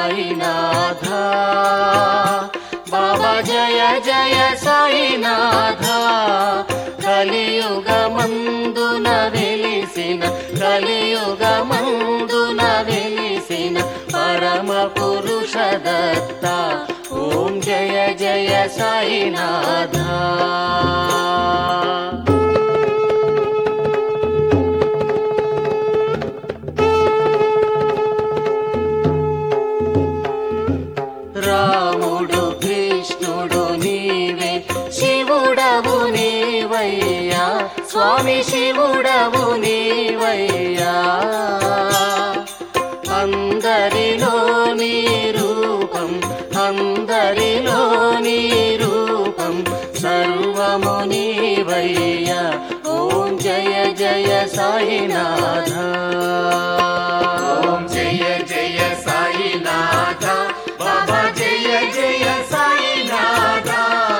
సాయినాథ బాబా జయ జయ సాయినాథ కలియుగమందున వెలిసిన కలియుగమందున వెలిసిన పరమ పురుష దత్త ఓం జయ జయ సాయినాథ రాముడు కృష్ణుడు నీవే శివుడవు నీవయ్యా స్వామి శివుడవు నీవయ్యా అందరిలో నీ రూపం అందరిలో నీ రూపం సర్వము నీవయ్యా ఓం జయ జయ సాయినాథ ఓం జయ జయ సాయినాథ బాబా జయ జయ సాయినాథ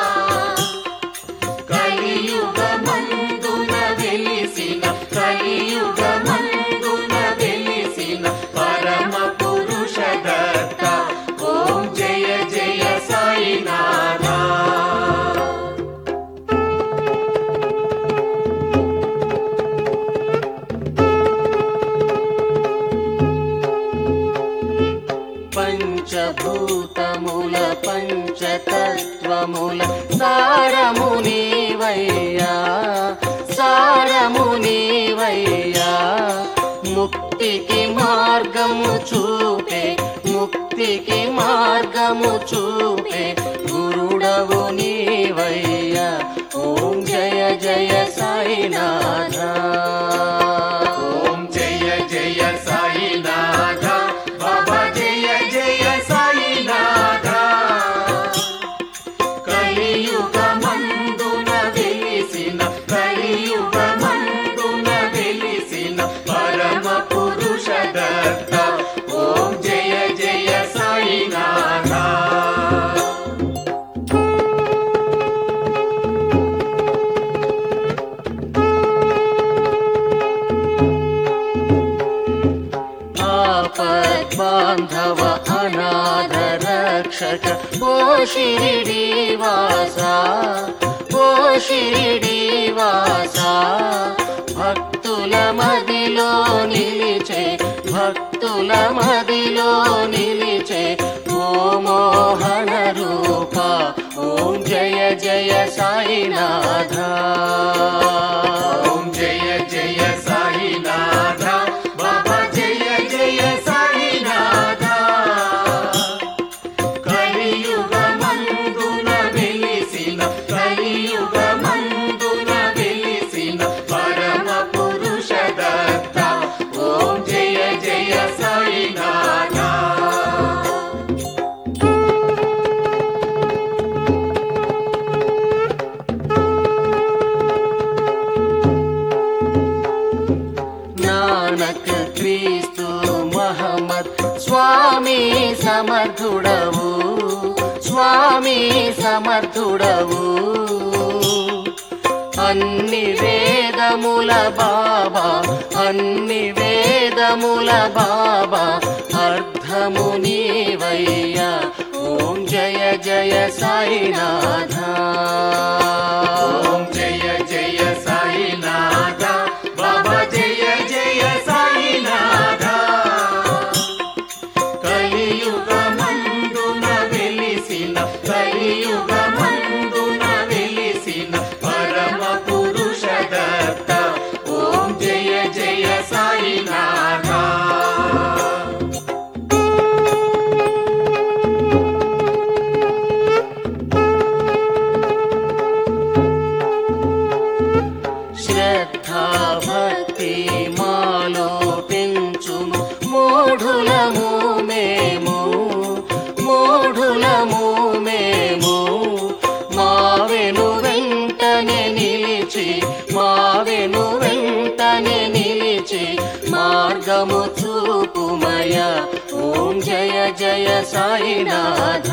కలియుగమందున వెలిసిన కలియుగమందున వెలిసిన పరమ పురుష దత్త ఓం జయ జయ సాయినాథ పంచభూతముల పంచతత్వముల సారము నీవయ్యా సారము నీవయ్యా ముక్తికి మార్గము చూపే ముక్తికి మార్గము చూపే గురుడవు నీవయ్యా ఓం జయ జయ సాయినాథ ఓం జయ జయ సాయినాథ బాబా జయ జయ సాయినాథ కలియుగమందున వెలిసిన కలియుగమందున వెలిసిన పరమ పురుష దత్త ఓం జయ జయ సాయినాథ ఆపద్ బాంధవ అనాథ రక్షక ఓ షిరిడి వాస ఓ షిరిడి వాస భక్తుల మదిలో నిలిచే భక్తుల మదిలో నిలిచే ఓ మోహన రూప ఓం జయ జయ సాయినాథ ఓం జయ జయ సాయినాథ బాబా జయ జయ సాయినాథ కలియుగమందున వెలిసిన కలియుగమందున వెలిసిన పరమ పురుష దత్త ఓం జయ జయ సాయినాథ నానక్ క్రీస్తు మహమ్మద్ స్వామి సమర్థుడవు స్వామి సమర్థుడవు అన్ని వేదముల బాబా అన్ని వేదముల బాబా అర్థము నీవయ్యా ఓం జయ జయ సాయినాథ ఓం జయ జయ సాయినాథ బాబా జయ జయ సాయినాథ కలియుగమందున వెలిసిన కలియుగమందున వెలిసిన పరమ పురుష దత్త ఓం జయ జయ సాయినాథ శ్రద్ధా భక్తి మాలో పెంచుము మూఢులము మేము మూఢులము మేము మావెను వెంటనే నిలిచి మావెను వెంటనే నిలిచి మార్గము చూపుమయ ఓం జయ జయ సాయినాథ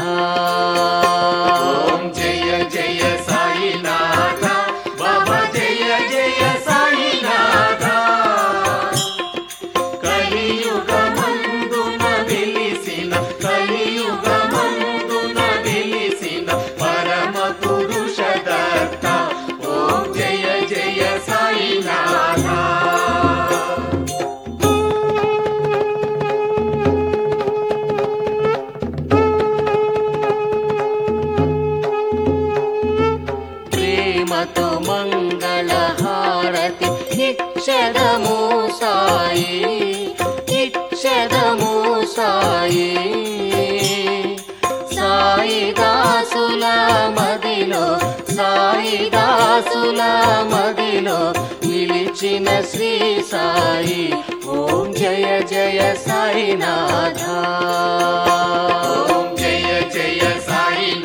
ఓం జయ జయ సాయినాథ బాబా జయ జయ సాయినాథ కలియుగమందున వెలిసిన కలి ఇచ్చదము సాయి ఇచ్చదము సాయి సాయి దాసుల మదిలో సాయి దాసుల మదిలో నిలిచిన శ్రీ సాయి ఓం జయ జయ సాయినాథ ఓం జయ జయ సాయినాథ